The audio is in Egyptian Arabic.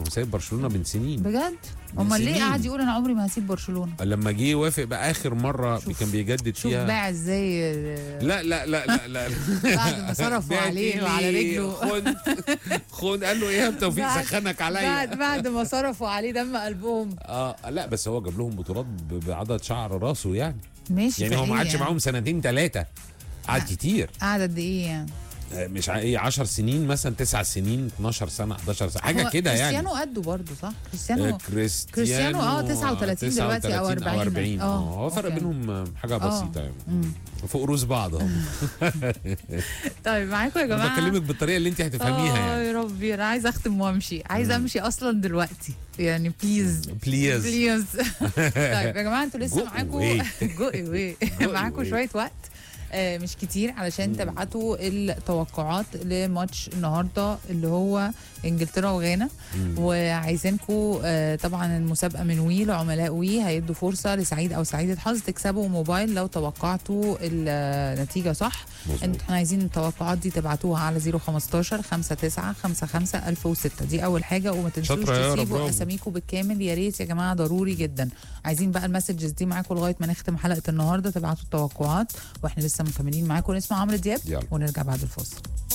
هو سايب برشلونه من سنين بجد من امال ليه سنين. قاعد يقول انا عمري ما هسيب برشلونه لما جه يوافق بقى اخر مره شوف- كان بيجدد شوف فيها باع ازاي آه، لا لا لا لا لا بعد ما صرفوا بعت عليه لي وعلى رجله خد خد قال له ايه يا توفيق بعد- سخنك عليا بعد بعد ما صرفوا عليه دم قلبهم اه لا بس هو جاب لهم بطولات ب- بعدد شعر راسه يعني ماشي يعني هو ما فإيه قعدش يعني؟ معاهم سنتين ثلاثه قعد كتير قعد قد ايه يعني آه، مش ع- ايه 10 سنين مثلا 9 سنين 12 سنه 11 سنه حاجه هو كده يعني كريستيانو قده برضه صح آه، كريستيانو كريستيانو كريستيانو اه 39 دلوقتي او 39 40 اه هو فرق أوكي. بينهم آه، حاجه آه. بسيطه يعني مم. فوق روس بعض اهو طيب معاكم يا انا جماعه بكلمك بالطريقه اللي انت هتفهميها آه يعني يا ربي انا عايزه اختم وامشي عايزه امشي اصلا دلوقتي يعني بليز بليز بليز طيب يا جماعه انتوا لسه جو معاكم away. جو اواي جو معاكم away. شويه وقت آه، مش كتير علشان تبعتوا التوقعات لماتش النهارده اللي هو انجلترا وغانا وعايزينكم طبعا المسابقه من وي لعملاء وي هيدوا فرصه لسعيد او سعيده حظ تكسبوا موبايل لو توقعتوا النتيجه صح مظبوط. انتوا احنا عايزين التوقعات دي تبعتوها على 015 59 55 1006 دي اول حاجه وما تنسوش شاطرة يا رب، تسيبوا برافو. اساميكم بالكامل يا ريت يا جماعه ضروري جدا عايزين بقى المسجز دي معاكم لغايه ما نختم حلقه النهارده تبعتوا التوقعات واحنا لسه مكملين معاكم نسمع عمرو دياب يلا. ونرجع بعد الفاصل